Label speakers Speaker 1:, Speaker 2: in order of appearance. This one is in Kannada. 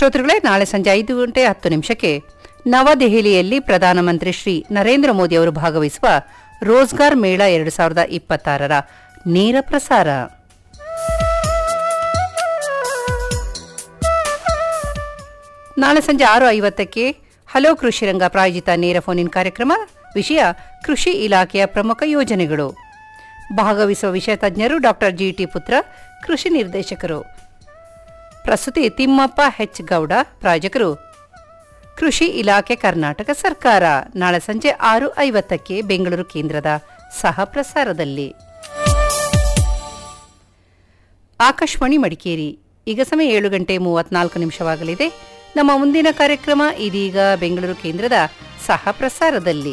Speaker 1: ಶ್ರೋತೃಗಳೇ ನಾಳೆ ಸಂಜೆ ಐದು ಗಂಟೆ ಹತ್ತು ನಿಮಿಷಕ್ಕೆ ನವದೆಹಲಿಯಲ್ಲಿ ಪ್ರಧಾನಮಂತ್ರಿ ಶ್ರೀ ನರೇಂದ್ರ ಮೋದಿ ಅವರು ಭಾಗವಹಿಸುವ ರೋಜ್ಗಾರ್ ಮೇಳ ಎರಡು ಸಾವಿರದ ಇಪ್ಪತ್ತಾರರ ನೇರ ಪ್ರಸಾರ ನಾಳೆ ಸಂಜೆ ಆರು ಐವತ್ತಕ್ಕೆ ಹಲೋ ಕೃಷಿ ರಂಗ ಪ್ರಾಯೋಜಿತ ನೇರ ಫೋನ್ ಇನ್ ಕಾರ್ಯಕ್ರಮ ವಿಷಯ ಕೃಷಿ ಇಲಾಖೆಯ ಪ್ರಮುಖ ಯೋಜನೆಗಳು ಭಾಗವಹಿಸುವ ವಿಷಯ ತಜ್ಞರು ಡಾಕ್ಟರ್ ಜಿಟಿ ಪುತ್ರ ಕೃಷಿ ನಿರ್ದೇಶಕರು ಪ್ರಸ್ತುತಿ ತಿಮ್ಮಪ್ಪ ಹೆಚ್ ಗೌಡ ಪ್ರಾಯೋಜಕರು ಕೃಷಿ ಇಲಾಖೆ ಕರ್ನಾಟಕ ಸರ್ಕಾರ ನಾಳೆ ಸಂಜೆ ಆರು ಐವತ್ತಕ್ಕೆ ಬೆಂಗಳೂರು ಕೇಂದ್ರದ ಸಹ ಪ್ರಸಾರದಲ್ಲಿ ಆಕಾಶವಾಣಿ ಮಡಿಕೇರಿ ಈಗ ಸಮಯ ಏಳು ಗಂಟೆ ಮೂವತ್ನಾಲ್ಕು ನಿಮಿಷವಾಗಲಿದೆ ನಮ್ಮ ಮುಂದಿನ ಕಾರ್ಯಕ್ರಮ ಇದೀಗ ಬೆಂಗಳೂರು ಕೇಂದ್ರದ ಸಹ ಪ್ರಸಾರದಲ್ಲಿ